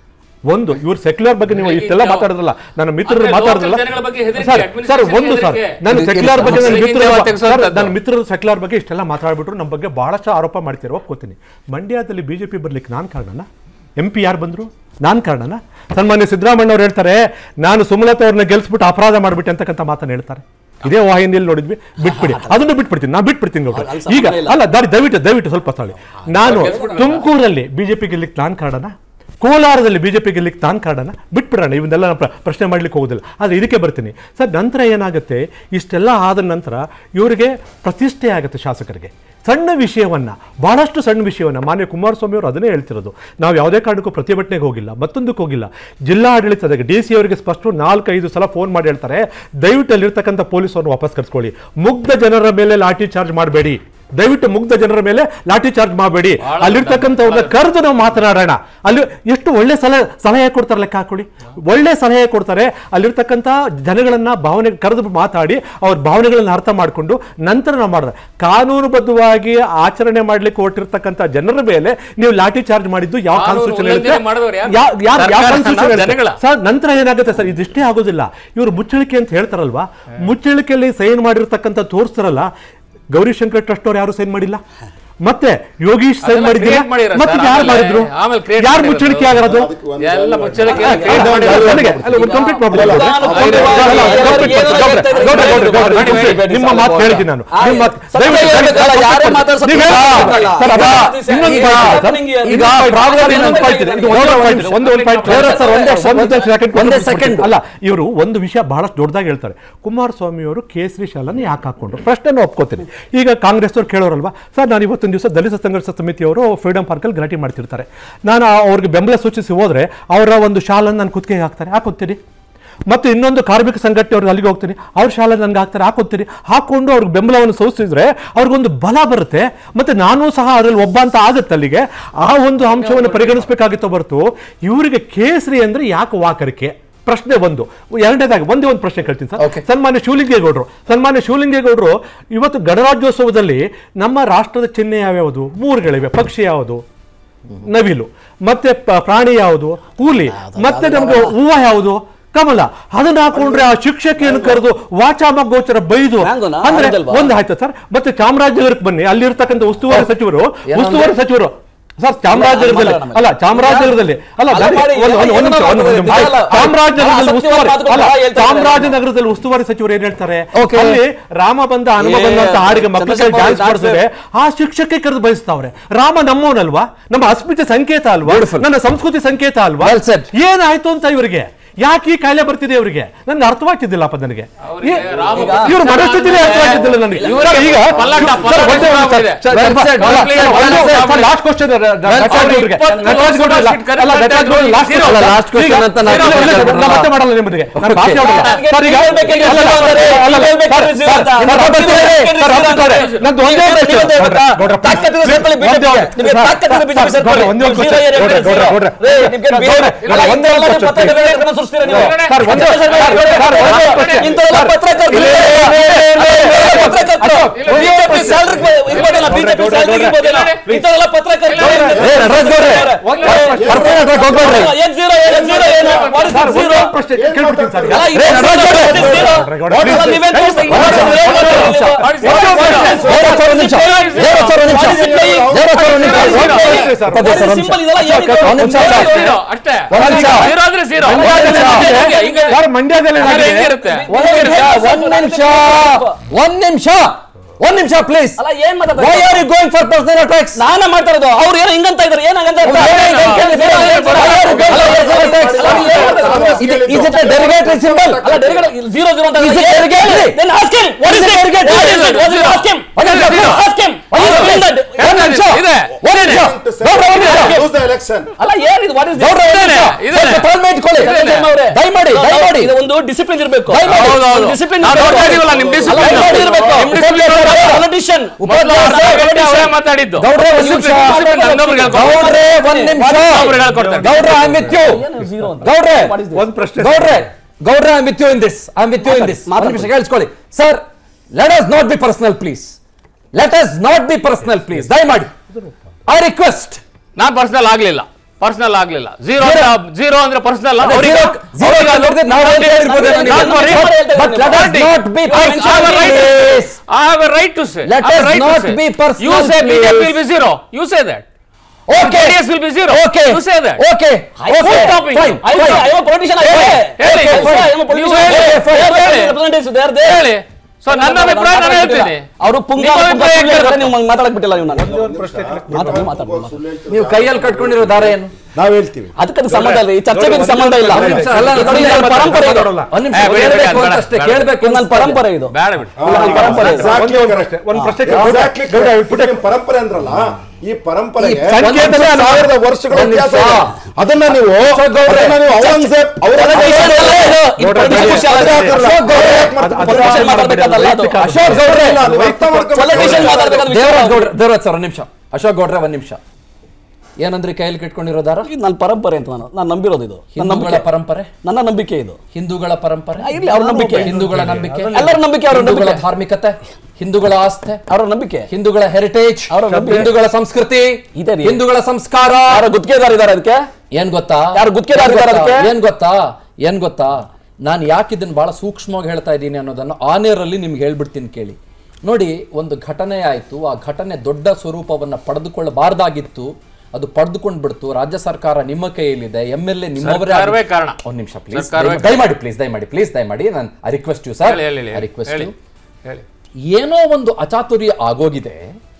ಒಂದು ಇವ್ರು ಸೆಕ್ಯುಲರ್ ಬಗ್ಗೆ ನೀವು ಇಷ್ಟೆಲ್ಲ ಮಾತಾಡಿದ್ರಲ್ಲ ನನ್ನ ಮಿತ್ರರು ಅಂದ್ರೆ ಮಾತಾಡಿದ್ರಲ್ಲ local ಜನಗಳ ಬಗ್ಗೆ ಹೆದರಿಕೆ, ಸರ್ ಸರ್ administration ಒಂದು ಸರ್ ಹೆದರಿಕೆ. ನಾನು ಇದಕ್ಕೆ ಸೆಕ್ಯುಲರ್ ಬಗ್ಗೆ ನನ್ನ ಮುಸ್ಲಿಂ ಮಿತ್ರರು ಜನ ತೆಗ್ಸೋಂಥದ್ದು. ನನ್ನ ಮಿತ್ರರು ಸೆಕ್ಯುಲರ್ ಬಗ್ಗೆ ಇಷ್ಟೆಲ್ಲ ಮಾತಾಡ್ಬಿಟ್ರು ನಮ್ಮ ಬಗ್ಗೆ ಬಹಳಷ್ಟು ಆರೋಪ ಮಾಡ್ತಿರೋ ಒಪ್ಕೋತೀನಿ ಮಂಡ್ಯದಲ್ಲಿ ಬಿಜೆಪಿ ಬರ್ಲಿಕ್ಕೆ ನಾನು ಕಾರಣನ ಎಂ ಪಿ ಯಾರು ಬಂದ್ರು ನಾನು ಕಾರಣನ ಸನ್ಮಾನ್ಯ ಸಿದ್ದರಾಮಯ್ಯ ಅವ್ರು ಹೇಳ್ತಾರೆ ನಾನು ಸುಮಲತಾ ಅವ್ರನ್ನ ಗೆಲ್ಸ್ಬಿಟ್ಟು ಅಪರಾಧ ಮಾಡ್ಬಿಟ್ಟೆ ಅಂತಕ್ಕಂಥ ಮಾತನ್ನ ಹೇಳ್ತಾರೆ ಇದೇ ವಾಹಿನಿಯಲ್ಲಿ ನೋಡಿದ್ವಿ ಬಿಟ್ಬಿಡಿ ಅದನ್ನು ಬಿಟ್ಬಿಡ್ತೀನಿ ನಾನು ಬಿಟ್ಬಿಡ್ತೀನಿ ಗೌಡ್ರೆ ಈಗ ಅಲ್ಲ ದಾರಿ ದಯವಿಟ್ಟು ದಯವಿಟ್ಟು ಸ್ವಲ್ಪ ತಾಳಿ ನಾನು ತುಮಕೂರಲ್ಲಿ ಬಿಜೆಪಿ ಗೆಲ್ಲಿಕ್ಕೆ ನಾನು ಕಾರಣನ ಕೋಲಾರದಲ್ಲಿ ಬಿಜೆಪಿ ಗೆಲ್ಲಿಕ್ಕೆ ತಾನು ಕಾರಣನ ಬಿಟ್ಬಿಡೋಣ ಇವನ್ನೆಲ್ಲ ನಾನು ಪ್ರ- ಪ್ರಶ್ನೆ ಮಾಡ್ಲಿಕ್ಕೆ ಹೋಗೋದಿಲ್ಲ ಆದರೆ ಇದಕ್ಕೆ ಬರ್ತೀನಿ ಸರ್ ನಂತರ ಏನಾಗುತ್ತೆ ಇಷ್ಟೆಲ್ಲ ಆದ ನಂತರ ಇವರಿಗೆ ಪ್ರತಿಷ್ಠೆ ಆಗುತ್ತೆ ಶಾಸಕರಿಗೆ ಸಣ್ಣ ವಿಷಯವನ್ನ ಬಹಳಷ್ಟು ಸಣ್ಣ ವಿಷಯವನ್ನ ಮಾನ್ಯ ಕುಮಾರಸ್ವಾಮಿ ಅವರು ಅದನ್ನೇ ಹೇಳ್ತಿರೋದು ನಾವು ಯಾವುದೇ ಕಾರಣಕ್ಕೂ ಪ್ರತಿಭಟನೆಗೆ ಹೋಗಿಲ್ಲ ಮತ್ತೊಂದಕ್ಕೆ ಹೋಗಿಲ್ಲ ಜಿಲ್ಲಾಡಳಿತದ ಡಿ ಸಿ ಅವರಿಗೆ ಸ್ಪಷ್ಟ ನಾಲ್ಕೈದು ಸಲ ಫೋನ್ ಮಾಡಿ ಹೇಳ್ತಾರೆ ದಯವಿಟ್ಟು ಅಲ್ಲಿರ್ತಕ್ಕಂಥ ಪೊಲೀಸರನ್ನು ವಾಪಸ್ ಕರ್ಸ್ಕೊಳ್ಳಿ ಮುಗ್ಧ ಜನರ ಮೇಲೆ ಲಾಠಿ ಚಾರ್ಜ್ ಮಾಡಬೇಡಿ ದಯವಿಟ್ಟು ಮುಗ್ಧ ಜನರ ಮೇಲೆ ಲಾಠಿ ಚಾರ್ಜ್ ಮಾಡಬೇಡಿ ಅಲ್ಲಿರ್ತಕ್ಕಂಥವ್ರನ್ನ ಕರೆದು ನಾವು ಮಾತನಾಡೋಣ ಅಲ್ಲಿ ಎಷ್ಟು ಒಳ್ಳೆ ಸಲಹೆ ಸಲಹೆ ಕೊಡ್ತಾರೆ ಲೆಕ್ಕ ಹಾಕೊಳ್ಳಿ ಒಳ್ಳೆ ಸಲಹೆ ಕೊಡ್ತಾರೆ ಅಲ್ಲಿರ್ತಕ್ಕಂಥ ಜನಗಳನ್ನ ಭಾವನೆ ಕರೆದು ಮಾತಾಡಿ ಅವ್ರ ಭಾವನೆಗಳನ್ನ ಅರ್ಥ ಮಾಡಿಕೊಂಡು ನಂತರ ನಾವು ಮಾಡಿದ್ರೆ ಕಾನೂನುಬದ್ಧವಾಗಿ ಆಚರಣೆ ಮಾಡ್ಲಿಕ್ಕೆ ಹೊರಟಿರ್ತಕ್ಕಂಥ ಜನರ ಮೇಲೆ ನೀವು ಲಾಠಿ ಚಾರ್ಜ್ ಮಾಡಿದ್ದು ಯಾವ ಕಾನೂನು ಕಾನ್ಸ್ಟಿಟ್ಯೂಷನ್ ಉಲ್ಲಂಘನೆ ಮಾಡಿದವ್ರು ಯಾರು? ಯಾವ ಯಾವ ಸರ್ಕಾರ ಕಾನ್ಸ್ಟಿಟ್ಯೂಷನ್ ನಾವು ಜನಗಳ. ಸರ್ ನಂತರ ಏನಾಗುತ್ತೆ ಸರ್ ಇದಿಷ್ಟೇ ಆಗೋದಿಲ್ಲ ಇವರು ಮುಚ್ಚಳಿಕೆ ಅಂತ ಹೇಳ್ತಾರಲ್ವಾ ಮುಚ್ಚಳಿಕೆಯಲ್ಲಿ ಸೈನ್ ಮಾಡಿರ್ತಕ್ಕಂಥ ತೋರಿಸ್ತಾರಲ್ಲ ಗೌರಿಶಂಕರ್ ಟ್ರಸ್ಟ್ ಅವ್ರು ಯಾರು ಸೈನ್ ಮಾಡಿಲ್ಲ ಮತ್ತೆ ಯೋಗೀಶ್ ಸೈನ್ ಅದೆಲ್ಲ ಮಾಡಿದ್ದಿಲ್ಲ create ಮಾಡಿರೋ ಮತ್ತೆ ಸರ್, ಯಾರು ಆಮೇಲೆ- ಮಾಡಿದ್ರು ಆಮೇಲೆ create ಯಾರು ಮಾಡಿರೋದು. ಮುಚ್ಚಳಿಕೆ ಆಗಿರೋದು ಅದಕ್ಕೆ ಒಂದು ಎಲ್ಲ ಎರಡು- ಮುಚ್ಚಳಿಕೆ ಅಲ್ಲ, create ಅಲ್ಲ, ಮಾಡಿರೋದು. ಅಲ್ಲ, ನನಗೆ ಅಲ್ಲ, ಒಂದು complete problem ಇದೆ. ಅಲ್ಲ, ಅಲ್ಲ, ಅಲ್ಲ, ಅಲ್ಲ, ಅಲ್ಲ, ಅಲ್ಲ, complete ಅಲ್ಲ, problem. ಗೌಡ್ರೆ, ಗೌಡ್ರೆ, ಗೌಡ್ರೆ, ಗೌಡ್ರೆ, ಬೇಡಿ, ಗೌಡ್ರೆ, ಬೇಡಿ, ನಿಮ್ಮ ಸರ್, ಮಾತು ಬೋರ್ಡ್. ಕೇಳಿದ್ದೀನಿ ನಾನು ಆ, ನಿಮ್ಮ ಮಾತು- ಸತ್ಯ ದಯವಿಟ್ಟು ಹೇಳ್ಬೇಕಲ್ಲ, ದಯವಿಟ್ಟು ಯಾರೇ ಸರ್, ಮಾತಾಡ್ಸೋದು ನೀವು ಹೇಳಿ. ಗೊತ್ತಾಗಲ್ಲ. ಸರ್, ಅದ, ಸರ್, ಇನ್ನೊಂದು ಈಗ point ಇದೆ, ಸರ್. happening ಈಗ here. ಪ್ರಾಬ್ಲಮ್ ಇನ್ನೊಂದು point ಇದೆ. ಇದು ಒಂದೇ point ಇದೆ. ಒಂದೇ ಒಂದು point ಇದೆ. ಬೇರೆ ಸರ್, ಒಂದೇ ಒಂದು second ಒಂದೇ second. ಅಲ್ಲ ಇವರು ಒಂದು ವಿಷಯ ಬಹಳಷ್ಟು ದೊಡ್ಡದಾಗಿ ಹೇಳ್ತಾರೆ ಕುಮಾರಸ್ವಾಮಿ ಅವರು ಕೇಸರಿ ಶಾಲನ್ನು ಯಾಕೆ ಹಾಕೊಂಡ್ರು ಪ್ರಶ್ನೆನ ಒಪ್ಕೋತೀನಿ ಈಗ ಕಾಂಗ್ರೆಸ್ ಅವ್ರು ಕೇಳೋರಲ್ವಾ ಸರ್ ನಾನು ಇವತ್ತೊಂದು ದಿವಸ ದಲಿತ ಸಂಘರ್ಷ ಸಮಿತಿಯವರು ಫ್ರೀಡಂ ಪಾರ್ಕಲ್ಲಿ ಗಲಾಟೆ ಮಾಡ್ತಿರ್ತಾರೆ ನಾನು ಆ- ಅವ್ರಿಗೆ ಬೆಂಬಲ ಸೂಚಿಸಿ ಹೋದ್ರೆ ಅವರ ಒಂದು ಶಾಲನ್ನು ನಾನು ಕುತ್ತಿಗೆ ಹಾಕ್ತಾರೆ ಹಾಕೋತೀನಿ ಮತ್ತು ಇನ್ನೊಂದು ಕಾರ್ಮಿಕ ಸಂಘಟನೆಯವ್ರಿಗೆ ಅಲ್ಲಿಗೆ ಹೋಗ್ತೀನಿ ಅವ್ರ ಶಾಲೆ ನನಗೆ ಹಾಕ್ತಾರೆ ಹಾಕೋತೀನಿ ಹಾಕೊಂಡು ಅವ್ರಿಗೆ ಬೆಂಬಲವನ್ನು ಸೂಚಿಸಿದ್ರೆ ಅವ್ರಿಗೊಂದು ಬಲ ಬರುತ್ತೆ ಮತ್ತು ನಾನು ಸಹ ಅದರಲ್ಲಿ ಒಬ್ಬ ಅಂತ ಆಗುತ್ತೆ ಅಲ್ಲಿಗೆ ಆ ಒಂದು ಅಂಶವನ್ನು ಪರಿಗಣಿಸಬೇಕಾಗಿತ್ತು ಹೊರತು ಇವರಿಗೆ ಕೇಸರಿ ಅಂದರೆ ಯಾಕೆ ವಾಕರಿಕೆ ಪ್ರಶ್ನೆ ಒಂದು ಎರಡನೇದಾಗಿ ಒಂದೇ ಒಂದು ಪ್ರಶ್ನೆ ಕೇಳ್ತೀನಿ ಸರ್ Okay. ಸನ್ಮಾನ್ಯ ಶಿವಲಿಂಗೇಗೌಡರು ಸನ್ಮಾನ್ಯ ಶಿವಲಿಂಗೇಗೌಡರು ಇವತ್ತು ಗಣರಾಜ್ಯೋತ್ಸವದಲ್ಲಿ ನಮ್ಮ ರಾಷ್ಟ್ರದ ಚಿಹ್ನೆ ಯಾವ್ಯಾವುದು ಮೂರುಗಳಿವೆ ಪಕ್ಷಿ ಯಾವುದು ನವಿಲು ಮತ್ತೆ ಪ- ಪ್ರಾಣಿ ಯಾವುದು ಕೂಲಿ ಮತ್ತೆ ನಮ್ಗೆ ಹೂವ ಯಾವುದು ಕಮಲ ಅದನ್ನ ಹಾಕೊಂಡ್ರೆ ಆ ಶಿಕ್ಷಕಿಯನ್ನು ಕರೆದು ವಾಚಾಮ ಗೋಚರ ಬೈದು ಹ್ಯಾಂಗೋನಾ? ಅಂದ್ರೆ ಹೌದಲ್ವಾ? ಒಂದು ಆಯ್ತು ಸರ್ ಮತ್ತೆ ಚಾಮರಾಜನಗರಕ್ಕೆ ಬನ್ನಿ ಅಲ್ಲಿರ್ತಕ್ಕಂಥ ಉಸ್ತುವಾರಿ ಸಚಿವರು ಏನಂದ್ರೆ? ಉಸ್ತುವಾರಿ ಸಚಿವರು ಸರ್ ಚಾಮರಾಜನಗರದಲ್ಲಿ ಮಾತಾಡೋಣ. ಅಲ್ಲ ಚಾಮರಾಜನಗರದಲ್ಲಿ ಅಲ್ಲ ಅಲ್ಲ ದಾರಿ- ಮಾಡಿ, ಒಂದು- ಒಂದು- ಒಂದು ನಿಮಿಷ, ಒಂದು- ಒಂದು ನಿಮಿಷ. ಅಲ್ಲ, ಚಾಮರಾಜನಗರದಲ್ಲಿ ಅಲ್ಲ, ಉಸ್ತುವಾರಿ ಸತ್ಯವಾದ ಅಲ್ಲ ಮಾತುಗಳು ಹೇಳ್ತಾ ಇದ್ದಾರೆ. ಚಾಮರಾಜನಗರದಲ್ಲಿ ಉಸ್ತುವಾರಿ ಸಚಿವರು ಏನ್ ಹೇಳ್ತಾರೆ Okay. ಅಲ್ಲಿ ರಾಮ ಬಂದ ಹನುಮ ಏ, ಬಂದ ಅಂತ ಹಾಡಿಗೆ ಮಕ್ಕಳಿಗೆ ಚಂದ್ರಶೇಖರ್ ಡ್ಯಾನ್ಸ್ ಅವ್ರು ಮಾಡಿಸಿದ್ರೆ ಆ ಶಿಕ್ಷಕಕ್ಕೆ ಕರೆದು ಬಯಸ್ತಾವ್ರೆ ರಾಮ ನಮ್ಮವನಲ್ವಾ ನಮ್ಮ ಅಸ್ಮಿತೆ ಸಂಕೇತ ಅಲ್ವಾ Beautiful. ನನ್ನ ಸಂಸ್ಕೃತಿ ಸಂಕೇತ ಅಲ್ವಾ Well said. ಏನಾಯ್ತು ಅಂತ ಇವರಿಗೆ ಯಾಕೆ ಈ ಕಾಯಿಲೆ ಬರ್ತಿದೆ ಇವರಿಗೆ ನನ್ಗೆ ಅರ್ಥವಾಗ್ತಿದ್ದಿಲ್ಲಪ್ಪ ನನಗೆ ಅವ್ರಿಗೆ ರಾಮ ಇವ್ರ ಮನಸ್ಥಿತಿನೇ ಅರ್ಥವಾಗ್ತಿದ್ದಿಲ್ಲ ನನಗೆ ಇವ್ರಿಗೆ ಸರ್, ಈಗ ಪಲ್ಲಟ, ಸರ್, ಪಲ್ಲಟ ಒಂದೇ ಒಂದು ಆಗಿದೆ. ಸರ್, Well ಸರ್, said, ಅಲ್ಲ, well ಸರ್, said, ಒಂದು- well said. Sir, last question, ರ- ರ- ನಟರಾಜ್ ಗೌಡ್ರಿಗೆ. ಇಪ್ಪತ್ತು ನಟರಾಜ್ ಗೌಡ್ರು ಲೋಕಸಭಾ ಅಲ್ಲ, ಸೀಟ್ ಕರೆಕ್ಟ್ ಅಲ್ಲ, ಆಯ್ತು. ನಟರಾಜ್ ಗೌಡ್ರು last Zero. question. ಅಲ್ಲ, last question ಈಗ- ಅಂತ ನಾನು ಇಲ್ಲ, ಇಲ್ಲ, ಇಲ್ಲ, ಮಾತಾಡಲ್ಲ. ನಾನು ಮತ್ತೆ ಮಾಡಲ್ಲ ನಿಮ್ಮದಿಗೆ ನಾನು Okay. ಮಾತೇ ಆಡಲ್ಲ. ನನಗೆ ಸರ್, ಈಗ ಕೇಳ್ಬೇಕಾದ್ರೆ ಅಲ್ಲ, ಅಲ್ಲ, zero ಅಂತಾರೆ, ಅಲ್ಲ, ಅಲ್ಲ, ಕೇಳ್ಬೇಕಾದ್ರೆ ಸರ್, zero ಅಂತ. ಸರ್, ಸರ್, ಕೇಳ್ಬೇಕಾದ್ರೆ ಸರ್, zero ಸರ್, ಅಂತಾರೆ. ನಂದು ಒಂದೇ ನಿಮಗೆ ಪ್ರಶ್ನೆ. ಗೊತ್ತಾ? ಗೌಡ್ರ, ಗೌಡ್ರ, ತಾಕತ್ತಿದ್ರೆ ಸ್ವಲ್ಪ ಒಂದೇ ಬಿಜೆಪಿ ಒಂದು- ನಿಮಗೆ ಸರ್, ತಾಕತ್ತಿದ್ರೆ ಸರ್, ಬಿಜೆಪಿ ಸರ್, ಗೌಡ್ರ, ಸೇರ್ಕೊಳ್ಳಿ. ಒಂದೇ ಒಂದು ನೀವು question. zero ಏನ್ ಗೌಡ್ರ, ಹೇಳ್ತೀರಿ? ಗೌಡ್ರ, ರೇ, ನಿಮ್ಗೆ ಗೌಡ್ರ, ಬೇರೆ- ಗೌಡ್ರ, ಅಲ್ಲ, ಒಂದೇ ಇಂಥವೆಲ್ಲ ಒಂದು ಪತ್ರಕರ್ತರು question. ಹೇಳ್ತಾರೆ, ಸುರಿಸ್ತೀರ ನೀವು. ಸರ್, ಒಂದೇ- ಸರ್, ಸರ್, ಸರ್, ಒಂದೇ question. ಇಂಥವೆಲ್ಲ ಸರ್, ಪತ್ರಕರ್ತರು ಇಲ್ಲ, ಇಲ್ಲ, ಇಲ್ಲ, ಇಲ್ಲ, ಇಲ್ಲ, ಇಲ್ಲ, ಪತ್ರಕರ್ತರು ಇಲ್ಲ, ಇಲ್ಲ, ಬಿಜೆಪಿ ಸ್ಯಾಲರಿ ಇರ್ಬೋದಲ್ಲ ಬಿಜೆಪಿ ಗೌಡ್ರ, ಸ್ಯಾಲರಿ ಗೌಡ್ರ, ಇರ್ಬೋದಲ್ಲ ಗೌಡ್ರ, ಇಂಥವೆಲ್ಲ ಪತ್ರಕರ್ತರು ಏ, ನಟರಾಜ್ ಗೌಡ್ರೆ, ಪರ್ಸನಲ್ ಹತ್ರ ಹೋಗ್ಬೇಡ್ರಿ. ಏನ್ zero ಏನು zero ಏನು What is ಸರ್, it ಒಂದೇ zero? ಒಂದು ಪ್ರಶ್ನೆ ಕೇಳ್ಬಿಡ್ತೀನಿ ಸರ್ ಈಗ. ಅಲ್ಲ, ಇದು ರೇ, zero, ನಟರಾಜ್ ಗೌಡ್ರೆ. what is zero? ಗೌಡ್ರ, ಗೌಡ್ರ, What is please. ನೀವೇನ್ ತೋರಿಸ್ತಾ ಇದ್ದೀರಾ? ಒಂದೇ ಒಂದು ಏನು ನಿಮಿಷ. ಗೊತ್ತಿಲ್ಲ. ಜೇರೋ ಸರ್ ಒಂದು ನಿಮಿಷ ಜೇರೋ ಸರ್ ಒಂದು ನಿಮಿಷ What is it playing? Zero sir ಒಂದು ನಿಮಿಷ What is it playing? Sir, What is sir, ಒಂದು symbol ನಿಮಿಷ. ಇದೆಲ್ಲ ಏನಿದು? ಒಂದು ನಿಮಿಷ Zero, ಸರ್. zero. Zero, ಅಷ್ಟೇ ಒಂದು ನಿಮಿಷ. Zero ಅಂದ್ರೆ zero. ಮಂಡ್ಯದಲ್ಲಿ ಹಿಂಗೆ, ಏನಾಗಿದೆ? ಹಿಂಗೆ. ಸರ್ ಮಂಡ್ಯದಲ್ಲಿ ಅದು ಏನಾಗಿದೆ? ಹೆಂಗಿರುತ್ತೆ? ಒಂದ್ ನಿಮಿಷ ಒಂದ್ ನಿಮಿಷ ಒಂದ್ ನಿಮಿಷ ಒಂದ್ ನಿಮಿಷ ಪ್ಲೀಸ್ ಅಲ್ಲ ಏನ್ ಮಾತಾಡ್ತಾ ವೈ ಇದ್ದೀರಾ? Are you going for personal attacks ನಾನ ಮಾಡ್ತಾ ಇರೋದು ಅವ್ರು ಏನೋ ಹಿಂಗಂತ ಇದಾರೆ ಏನಾಗಂತ Is it a derogatory symbol? ಅಲ್ಲ ಡೆರಿಗೇಟ್ ಜೀರೋ ಜೀರೋ ಅಂತ Is it derogatory? then ask him what is Is it it derogatory? what is it what is it ask him What is it? ask him What is it? Doing that. ಒಂದ್ ನಿಮಿಷ ಇದೆ. ಒಂದ್ ನಿಮಿಷ ಗೌಡ್ರೆ, ಒಂದ್ ನಿಮಿಷ. lose the election. ಅಲ್ಲ ಏನಿದು ವಾಟ್ ಇಸ್ ಗೌಡ್ರೆ, ಒಂದ್ ನಿಮಿಷ. ಇದೆ. ಸ್ವಲ್ಪ ತಾಳ್ಮೆ ಇಟ್ಕೊಳ್ಳಿ ಇದೆ. ದಯಮಾಡಿ ದಯಮಾಡಿ ಇದು ಒಂದು ಡಿಸಿಪ್ಲಿನ್ ಇರಬೇಕು ದಯಮಾಡಿ. ಹೌದು, ಹೌದು. ಡಿಸಿಪ್ಲಿನ್ ನಾವು ನೋಡ್ತಾ ಇದೀವಲ್ಲ ನಿಮ್ discipline. ಇರಬೇಕು ನಿಮ್ discipline ನೋಡ್ತಾ ಪೊಲಿಟಿಷಿಯನ್ ಮೊದಲು ಅರ್ಧ ಗಂಟೆ ಅವರೇ ಮಾತಾಡಿದ್ದು ಗೌಡ್ರೆ ಒಂದ್ ನಿಮಿಷ Discipline ನನ್ನೊಬ್ರಿಗೆ ಹೇಳ್ಕೊಡ್ತಾರೆ. ಗೌಡ್ರೆ ಒಂದ್ ನಿಮಿಷ ಇನ್ನೊಬ್ರಿಗೆ ಹೇಳ್ಕೊಡ್ತಾರೆ. ಗೌಡ್ರೆ ಐ ವಿತ್ ಯು ಜೀರೋ ಅಂತ ಗೌಡ್ರೆ ಒಂದು ಪ್ರಶ್ನೆ ಗೌಡ್ರೆ ಗೌಡ್ರೆ I with you in this I with you in this ಒಂದ್ ನಿಮಿಷ ಕೇಳಿಸ್ಕೊಳ್ಳಿ sir let us not be personal please let us not be personal please ದಯಮಾಡಿ ಐ ರಿಕ್ವೆಸ್ಟ್ ನಾನ್ ಪರ್ಸನಲ್ ಆಗ್ಲಿಲ್ಲ ಪರ್ಸನಲ್ ಆಗ್ಲಿಲ್ಲ ಝೀರೋ Zero. ಝೀರೋ ಅಂದ್ರೆ ಪರ್ಸನಲ್ zero zero ನೋಡಿದ್ರೆ ನಾವು ಹೇಳ್ತಾ ಇರ್ಬೋದು ನನಗೆ. ನಾನು ನೋಡಿ. But let us not be personal, please. I have a right to say. Let I have a us right to not say. be personal, You say please. BJP will be zero. You say that. Okay. JDS will be zero. Okay. You say that. Okay. Okay. stopping you. Fine. I Fine. I am a politician. I ಹೇಳಿ. say. ಹೇಳಿ. I say I am a ನೀವು politician. ಹೇಳಿ. They are there, ಹೇಳಿ. representatives, they are there. ಹೇಳಿ so ನನ್ನ ಅಭಿಪ್ರಾಯ ನಾನು ಹೇಳ್ತೀನಿ ಅವರು ಪುಂಗ ನಿಮ್ಮ ಪುಂಗ ಅಭಿಪ್ರಾಯ ಸುಳ್ಳು ಹೇಳ್ತಾರೆ, ಕೇಳ್ಬೇಕು. ನೀವು ಮಾತಾಡಕ್ ಬಿಟ್ಟಿಲ್ಲ ನೀವು ನಾನು ಪ್ರಶ್ನೆ ಮಾತಾಡಿ ಮಾತಾಡಿ ಸುಳ್ಳು ಹೇಳ್ತೀವಿ. ನೀವು ಕೈಯಲ್ಲಿ ಕಟ್ಕೊಂಡಿರೋ ದಾರ ಏನು ನಾವ್ ಹೇಳ್ತೀವಿ ಅದಕ್ಕೆ ಅದು ಸಂಬಂಧ ಇಲ್ಲ ಈ ಚರ್ಚೆಗೆ ಇದು ಸಂಬಂಧ ಇಲ್ಲ ಒಂದ್ ನಿಮಿಷ, ಅಲ್ಲ, ಇದು ನನ್ನ ಪರಂಪರೆ ಇದು ಒಂದ್ ನಿಮಿಷ ಏ, ಬೇಡ, ಬೇಡ, ಕೇಳ್ಬೇಕು ಬೇಡ, ಅಂತಷ್ಟೇ ಬೇಡ. ಕೇಳ್ಬೇಕು ಇದು ನನ್ನ ಪರಂಪರೆ ಇದು ಬೇಡ ಬಿಡಿ ನನ್ನ ಪರಂಪರೆ ಇದು. Exactly ಒಂದು correct. ಪ್ರಶ್ನೆ, ಒಂದು ಪ್ರಶ್ನೆ Exactly ಗೌಡ್ರೆ, correct. ಇದು ನಿಮ್ ಪರಂಪರೆ ಅಂದ್ರಲ್ಲ ಈ ಪರಂಪರೆಗೆ ಈ ಸಂಕೇತದ ಒಂದು ಸಾವಿರದ ವರ್ಷಗಳ ಒಂದು ನಿಮಿಷ. ಇತಿಹಾಸ ಇದೆ. ಅದನ್ನ ನೀವು ಅಶೋಕ್ ಗೌಡ್ರೆ. ಅದನ್ನ ನೀವು ಔರಂಗಜೇಬ್ ಅವರ Politician ಅಲ್ಲ ಇದು. ಇದು ನೋಡ್ರಿ, politician ಅಲ್ಲ. ಅಶೋಕ್ ಗೌಡ್ರೆ. Politician ಮಾತಾಡ್ಬೇಕಾದಲ್ಲ ಅದು. ಅಶೋಕ್ ಗೌಡ್ರೆ ನೀವು ಅರ್ಥ ಮಾಡ್ಕೊಬೇಕು. Politician ಮಾತಾಡ್ಬೇಕಾದ್ರೆ ವಿಷಯ ದೇವರಾಜ್ ಗೌಡ್ರೆ ದೇವರಾಜ್ ಸರ್ ಒಂದ್ ನಿಮಿಷ ಅಶೋಕ್ ಗೌಡ್ರೆ ಒಂದ್ ನಿಮಿಷ ಏನಂದ್ರೆ ಕೈಯಲ್ಲಿ ಕಟ್ಕೊಂಡಿರೋ ದಾರ ಇದು ನನ್ನ ಪರಂಪರೆ ಅಂತ ನಾನು ನಾನು ನಂಬಿರೋದು ಇದು ನನ್ನ ಹಿಂದೂಗಳ ನಂಬಿಕೆ ಪರಂಪರೆ ನನ್ನ ನಂಬಿಕೆ ಇದು ಹಿಂದೂಗಳ ಪರಂಪರೆ ಆ, ಇರ್ಲಿ, ಅವ್ರ ನಂಬಿಕೆ. ಹಿಂದೂಗಳ ನಂಬಿಕೆ ಎಲ್ಲರ ನಂಬಿಕೆ, ಅವ್ರ ಹಿಂದೂಗಳ ನಂಬಿಕೆ. ಧಾರ್ಮಿಕತೆ ಹಿಂದೂಗಳ ಆಸ್ಥೆ ಅವರ ನಂಬಿಕೆ ಹಿಂದೂಗಳ ಹೆರಿಟೇಜ್ ಅವರ ನಂಬಿಕೆ. ಹಿಂದೂಗಳ ಸಂಸ್ಕೃತಿ ಇದೆ ರೀ. ಹಿಂದೂಗಳ ಸಂಸ್ಕಾರ ಯಾರ ಗುತ್ತಿಗೆದಾರ ಇದಾರೆ ಅದಕ್ಕೆ ಏನ್ ಗೊತ್ತಾ ಯಾರು ಗುತ್ತಿಗೆದಾರ ಇದಾರೆ ಏನ್ ಗೊತ್ತಾ? ಅದಕ್ಕೆ? ಏನ್ ಗೊತ್ತಾ ಏನ್ ಗೊತ್ತಾ ನಾನು ಯಾಕೆ ಇದನ್ನ ಬಹಳ ಸೂಕ್ಷ್ಮವಾಗಿ ಹೇಳ್ತಾ ಇದ್ದೀನಿ ಅನ್ನೋದನ್ನು ಆನೇರಲ್ಲಿ ನಿಮ್ಗೆ ಹೇಳ್ಬಿಡ್ತೀನಿ ಕೇಳಿ ನೋಡಿ ಒಂದು ಘಟನೆ ಆಯ್ತು ಆ ಘಟನೆ ದೊಡ್ಡ ಸ್ವರೂಪವನ್ನ ಪಡೆದುಕೊಳ್ಳಬಾರ್ದಾಗಿತ್ತು ಅದು ಪಡೆದುಕೊಂಡು ಬಿಡ್ತು ರಾಜ್ಯ ಸರ್ಕಾರ ನಿಮ್ಮ ಕೈಯಲ್ಲಿದೆ ಎಂ ಎಲ್ ಎ ನಿಮ್ಮವರೇ ಸರ್ಕಾರವೇ ಆಗಿ- ಕಾರಣ. ಒಂದ್ ನಿಮಿಷ ಪ್ಲೀಸ್ ಸರ್ಕಾರವೇ ದಯಮಾಡಿ ಪ್ಲೀಸ್ ದಯಮಾಡಿ ಪ್ಲೀಸ್ ದಯಮಾಡಿ ನಾನು ಐ ರಿಕ್ವೆಸ್ಟ್ ಯು ಸರ್ ಹೇಳಿ ಹೇಳಿ ಐ ಹೇಳಿ ರಿಕ್ವೆಸ್ಟ್ ಹೇಳಿ ಯು ಹೇಳಿ ಏನೋ ಒಂದು ಅಚಾತುರ್ಯ ಆಗೋಗಿದೆ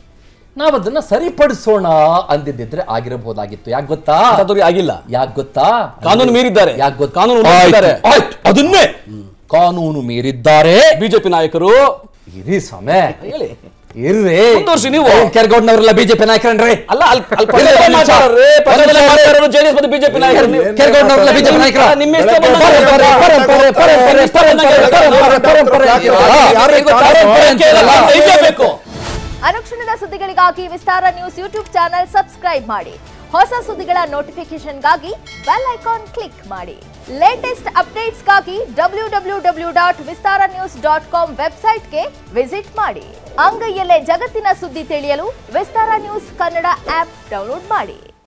ನಾವು ಅದನ್ನ ಸರಿಪಡಿಸೋಣ ಅಂದಿದ್ದಿದ್ರೆ ಆಗಿರಬಹುದಾಗಿತ್ತು ಯಾಕೆ ಗೊತ್ತಾ ಅಚಾತುರ್ಯ ಆಗಿಲ್ಲ ಯಾಕೆ ಗೊತ್ತಾ ಕಾನೂನು ಮೀರಿದ್ದಾರೆ. ಯಾಕೆ ಗೊತ್ತಾ ಕಾನೂನು ಆಯ್ತು, ಉಲ್ಲಂಘಿಸಿದ್ದಾರೆ. ಆಯ್ತು, ಅದನ್ನೇ ಕಾನೂನು ಮೀರಿದ್ದಾರೆ ಬಿಜೆಪಿ ನಾಯಕರು ಇರಿ ಸಮಯ ಹೇಳಿ ಇರ್ರಿ ಮುಂದುವರ್ಸಿ ನೀವು. ಕೆರಗೌಡ್ನವರೆಲ್ಲ ಬಿಜೆಪಿ ನಾಯಕರನ್ರಿ ಅಲ್ಲ ಅಲ್ಲಿ ಅಲ್ಲಿ ಪಕ್ಷದಲ್ಲಿ ಮಾತಾಡೋರು, ಪಕ್ಷದಲ್ಲಿ ಮಾತಾಡೋರು ಜೆಡಿಎಸ್ ಮತ್ತು ಬಿಜೆಪಿ ನಾಯಕರು ನೀವು. ಕೆರಗೌಡ್ನವರೆಲ್ಲ ಬಿಜೆಪಿ ನಾಯಕರ ನಿಮ್ಮ ಇಷ್ಟ ಬಂದಂಗೆ ಪರಂಪರೆ, ಪರಂಪರೆ, ಪರಂಪರೆ, ಪರಂಪರೆ, ಪರಂಪರೆ, ಪರಂಪರೆ. ಯಾರಿಗೆ ಗೊತ್ತಾ? ಪರಂಪರೆ ಅಂತೀರಲ್ಲ? ಇರ್ಲೇಬೇಕು. ಅನುಕ್ಷಣದ ಸುದ್ದಿಗಳಿಗಾಗಿ Vistara news YouTube channel subscribe ಮಾಡಿ ಹೊಸ ಸುದ್ದಿಗಳ ನೋಟಿಫಿಕೇಶನ್ಗಾಗಿ ಬೆಲ್ ಐಕಾನ್ ಕ್ಲಿಕ್ ಮಾಡಿ ಲೇಟೆಸ್ಟ್ ಅಪ್ಡೇಟ್ಸ್ಗಾಗಿ W W W dot Vistara news dot com ವೆಬ್ಸೈಟ್ಗೆ ವಿಸಿಟ್ ಮಾಡಿ ಅಂಗೈಯಲ್ಲೇ ಜಗತ್ತಿನ ಸುದ್ದಿ ತಿಳಿಯಲು Vistara news Kannada app download ಮಾಡಿ